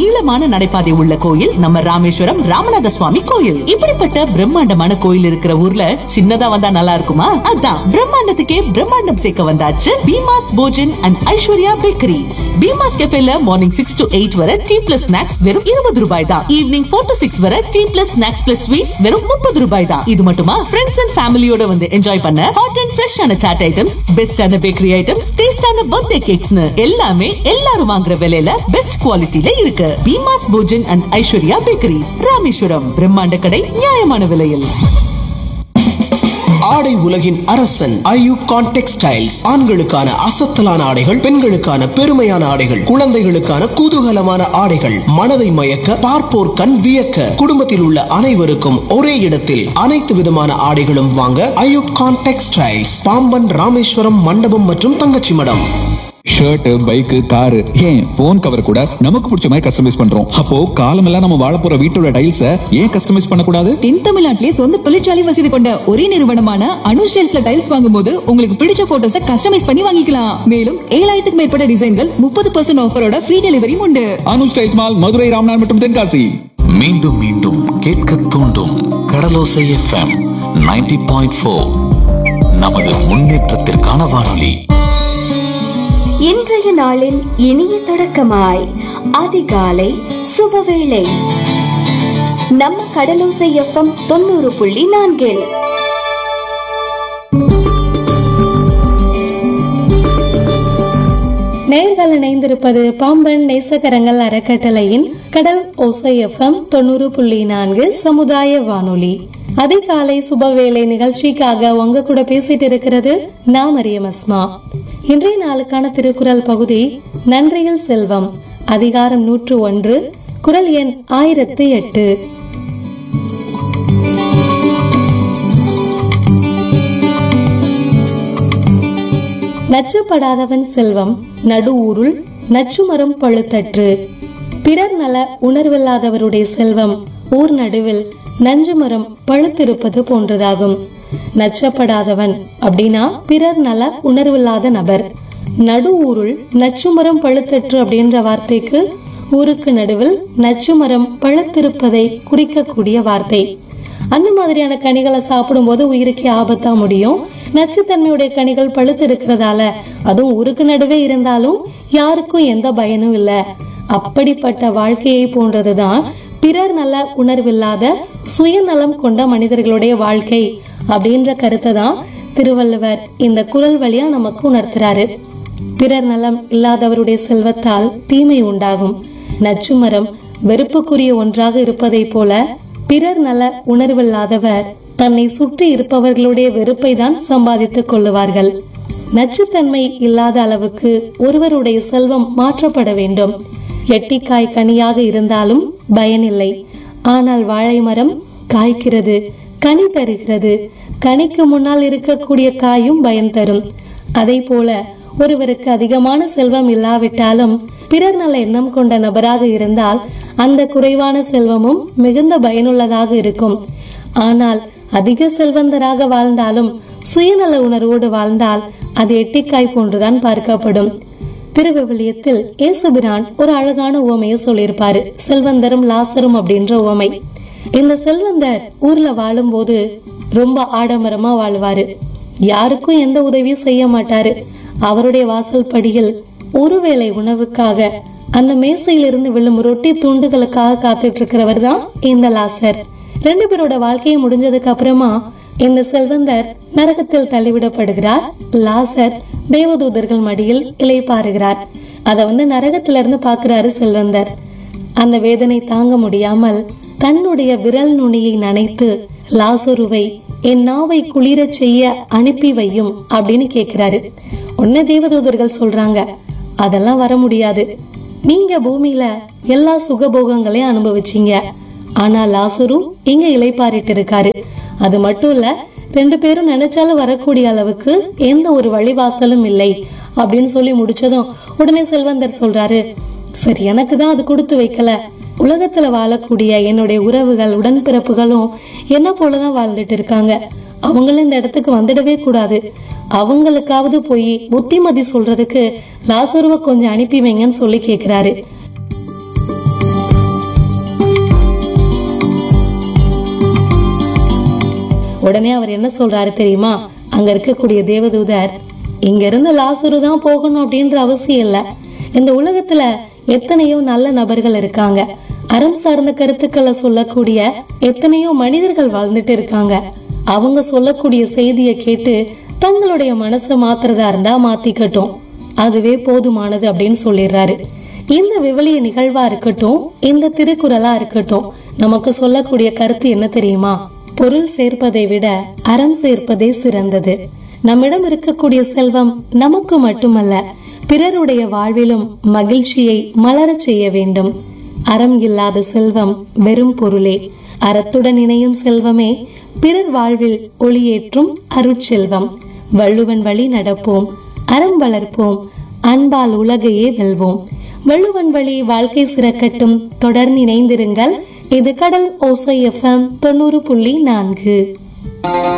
நீளமான நடைபாதை உள்ள கோயில் நம்ம ராமேஸ்வரம் ராமநாத சுவாமி கோயில் இப்படிப்பட்ட பிரம்மாண்டமான கோயில் இருக்கிற ஊர்ல சின்னதா வந்தா நல்லா இருக்குமா அதான் பிரம்மாண்டத்துக்கே பிரம்மாண்டம் சேர்க்க வந்தாச்சு பீமாஸ் போஜன் அண்ட் ஐஸ்வர்யா பேக்கரிஸ் பீமாஸ் கெஃபேல மார்னிங் சிக்ஸ் டு எயிட் வரை டீ பிளஸ் ஸ்நாக்ஸ் வெறும் இருபது ரூபாய் தான் ஈவினிங் ஃபோர் டு சிக்ஸ் வரை tea plus snacks plus sweets வெறும் முப்பது ரூபாய் தான் இது மட்டுமா ஃப்ரெண்ட்ஸ் அண்ட் ஃபேமிலியோட வந்து என்ஜாய் பண்ண ஹாட் அண்ட் ஃப்ரெஷ்ஷான சாட் ஐட்டம்ஸ் பெஸ்டான பேக்கரி ஐட்டம்ஸ் டேஸ்டான பர்த்டே கேக்ஸ்னு எல்லாமே எல்லாரும் வாங்குற விலையில பெஸ்ட் குவாலிட்டில இருக்கு பீமாஸ் போஜன் அண்ட் ஐஸ்வர்யா பேக்கரிஸ் ராமேஸ்வரம் பிரம்மாண்ட கடை நியாயமான விலையில் ஆடை உலகின் அரசன் ஐயூப் கான் டெக்ஸ்டைல்ஸ் ஆண்களுக்கான அசத்தலான ஆடைகள் பெண்களுக்கான பெருமையான ஆடைகள் குழந்தைகளுக்கான குதூகலமான ஆடைகள் மனதை மயக்க பார்ப்போர் கண் வியக்க குடும்பத்தில் உள்ள அனைவருக்கும் ஒரே இடத்தில் அனைத்து விதமான ஆடைகளும் வாங்க ஐயூப் கான் டெக்ஸ்டைல்ஸ் பாம்பன் ராமேஸ்வரம் மண்டபம் மற்றும் Thangachimadam shirt bike car ஏன் போன் கவர் கூட நமக்கு பிடிச்ச மாதிரி கஸ்டமைஸ் பண்றோம் அப்போ காலமெல்லாம் நம்ம வாழ போற வீட்டோட டைல்ஸ ஏன் கஸ்டமைஸ் பண்ணக்கூடாது தென் தமிழ்நாட்டிலே சொந்த தொழிற்சாலை வசதி கொண்ட ஒரே நிறுவனமான அனு ஸ்டைல்ஸ்ல டைல்ஸ் வாங்கும்போது உங்களுக்கு பிடிச்ச போட்டோஸ கஸ்டமைஸ் பண்ணி வாங்கிக்கலாம் மேலும் ஏழாயிரத்துக்கு மேற்பட்ட டிசைன்கள் முப்பது பர்சன்ட் ஆஃபரோட ஃப்ரீ டெலிவரியும் உண்டு அனு ஸ்டைல்ஸ் மால் மதுரை ராம்நாத் மற்றும் தென்காசி மீண்டும் மீண்டும் கேட்க தூண்டும் கடலோசை எஃப்எம் 90.4 பாயிண்ட் ஃபோர் நமது முன்னேற்றத்திற்கான வானொலி இன்றைய நாளின் இனிய தொடக்கமாய் அதிகாலை சுபவேளை நம்ம கடலோசை எஃப்எம் தொண்ணூறு புள்ளி நான்கில் நேர்கள் இணைந்திருப்பது பாம்பன் நேசகரங்கள் அறக்கட்டளையின் கடல் ஓசை எஃப்எம் தொண்ணூறு புள்ளி நான்கு சமுதாய வானொலி அதிகாலை சுபவேளை நிகழ்ச்சிக்காக உங்க கூட பேசிட்டு இருக்கிறது நான் மரியம் அஸ்மா இன்றைய நாளுக்கான திருக்குறள் பகுதி நன்றியில் செல்வம் அதிகாரம் நூற்று ஒன்று குரல் எண் ஆயிரத்து எட்டு நச்சுப்படாதவன் செல்வம் நடு ஊருள் நச்சுமரம் பழுத்தற்று பிறர் நல உணர்வில்லாதவருடைய செல்வம் ஊர் நடுவில் நஞ்சு மரம் பழுத்திருப்பது போன்றதாகும் நச்சப்படாதவன் அப்படின்னா பிறர் நல உணர்வில்லாத நபர் நடு ஊருள் நச்சுமரம் பழுத்தற்று அப்படின்ற வார்த்தைக்கு ஊருக்கு நடுவில் நச்சுமரம் பழுத்திருப்பதை குறிக்கக்கூடிய வார்த்தை அந்த மாதிரியான கனிகளை சாப்பிடும்போது உயிருக்கே ஆபத்தா முடியும் நச்சுத்தன்மையுடைய கனிகள் பழுத்து இருக்கிறதால அதுவும் ஊருக்கு நடுவே இருந்தாலும் யாருக்கும் எந்த பயனும் இல்ல அப்படிப்பட்ட வாழ்க்கையை போன்றதுதான் பிறர் நல உணர்வில்லாத சுயநலம் கொண்ட மனிதர்களுடைய வாழ்க்கை அப்படின்ற கருத்தை தான் திருவள்ளுவர் இந்த குரல் வழியா நமக்கு உணர்த்துறாரு பிறர் நலம் இல்லாதவருடைய செல்வத்தால் தீமை உண்டாகும் நச்சுமரம் வெறுப்புக்குரிய ஒன்றாக இருப்பதைப் போல பிறர் நல உணர்வில்லாதவர் தன்னை சுற்றி இருப்பவர்களுடைய வெறுப்பை தான் சம்பாதித்துக் கொள்ளுவார்கள் நச்சுத்தன்மை இல்லாத அளவுக்கு ஒருவருடைய செல்வம் மாற்றப்பட வேண்டும் எட்டிக்காய் கனியாக இருந்தாலும் பயனில்லை ஆனால் வாழை மரம் காய்க்கிறது கனி தருகிறது கனிக்கு முன்னால் இருக்கக்கூடிய காயும் பயன் தரும் அதை போல ஒருவருக்கு அதிகமான செல்வம் இல்லாவிட்டாலும் பிறர் நல எண்ணம் கொண்ட நபராக இருந்தால் அந்த குறைவான செல்வமும் மிகுந்த பயனுள்ளதாக இருக்கும் ஆனால் அதிக செல்வந்தராக வாழ்ந்தாலும் சுயநல உணர்வோடு வாழ்ந்தால் அது எட்டிக்காய் போன்றுதான் பார்க்கப்படும் திருவிவிலியத்தில் ஏசுபிரான் ஒரு அழகான உவமையை சொல்லியிருப்பாரு செல்வந்தரும் லாசரும் அப்படின்ற உவமை இந்த செல்வந்தர் ஊர்ல வாழும்போது ரொம்ப ஆடம்பரமா வாழ்வாரு யாருக்கும் எந்த உதவியும் செய்ய மாட்டாரு அவருடைய வாசல் படியில் ஒருவேளை உணவுக்காக அந்த மேசையிலிருந்து விழும் ரொட்டி துண்டுகளுக்காக காத்துட்டு இருக்கிறவர் தான் இந்த லாசர் ரெண்டு பேரோட வாழ்க்கையை முடிஞ்சதுக்கு அப்புறமா இந்த செல்வந்தர் நரகத்தில் தள்ளிவிடப்படுகிறார் லாசர் தேவதூதர்கள் மடியில் இலைப்பாருகிறார் அத வந்து நரகத்தில இருந்து பாக்குறாரு செல்வந்தர் அந்த வேதனை தாங்க முடியாமல் தன்னுடைய விரல் நுனியை நனைத்து லாசருவை என் நாவை குளிரச் செய்ய அனுப்பி வையும் அப்படின்னு கேக்குறாரு உடனே தேவதூதர்கள் சொல்றாங்க அதெல்லாம் வர முடியாது நீங்க பூமியில எல்லா சுகபோகங்களையும் அனுபவிச்சீங்க ஆனா லாசரு இங்க இலைப்பாரிட்டு இருக்காரு அது மட்டும் இல்ல ரெண்டு பேரும் நினைச்சாலும் வரக்கூடிய அளவுக்கு எந்த ஒரு வழிவாசலும் இல்லை அப்படின்னு சொல்லி முடிச்சதும் உடனே செல்வந்தர் சொல்றாரு சரி எனக்கு தான் அது கொடுத்து வைக்கல உலகத்துல வாழக்கூடிய என்னுடைய உறவுகள் உடன்பிறப்புகளும் என்ன போலதான் வாழ்ந்துட்டு இருக்காங்க அவங்களும் இந்த இடத்துக்கு வந்துடவே கூடாது அவங்களுக்காவது போய் புத்திமதி சொல்றதுக்கு லாசருவ கொஞ்சம் அனுப்பி வைங்கன்னு சொல்லி கேக்குறாரு உடனே அவர் என்ன சொல்றாரு தெரியுமா அங்க இருக்கக்கூடிய தேவதூதர் இங்க இருந்து லாசரு தான் போகணும் அப்படின்ற அவசியம் இல்ல இந்த உலகத்துல எத்தனையோ நல்ல நபர்கள் இருக்காங்க அறம் சார்ந்த கருத்துக்களை சொல்லக்கூடிய எத்தனையோ மனிதர்கள் வாழ்ந்துட்டு இருக்காங்க அவங்க சொல்லக்கூடிய செய்தியை கேட்டு தங்களுடைய மனசை மாத்துறதா இருந்தா மாத்திக்கட்டும் அதுவே போதுமானது அப்படின்னு சொல்லிடுறாரு இந்த விவலிய நிகழ்வா இருக்கட்டும் இந்த திருக்குறளா இருக்கட்டும் நமக்கு சொல்லக்கூடிய கருத்து என்ன தெரியுமா பொருள் சேர்ப்பதை விட அறம் சேர்ப்பதே சிறந்தது நம்மிடம் இருக்கக்கூடிய செல்வம் நமக்கு மட்டுமல்ல பிறருடைய வாழ்விலும் மகிழ்ச்சியை மலரச் செய்ய வேண்டும் அறம் இல்லாத செல்வம் வெறும் பொருளே அறத்துடன் இணையும் செல்வமே பிறர் வாழ்வில் ஒளியேற்றும் அருட்செல்வம் வள்ளுவன் வழி நடப்போம் அறம் வளர்ப்போம் அன்பால் உலகையே வெல்வோம் வள்ளுவன் வழி வாழ்க்கை சிறக்கட்டும் தொடர்ந்து இணைந்திருங்கள் இது கடல் ஓசை எஃப்எம் தொண்ணூறு புள்ளி நான்கு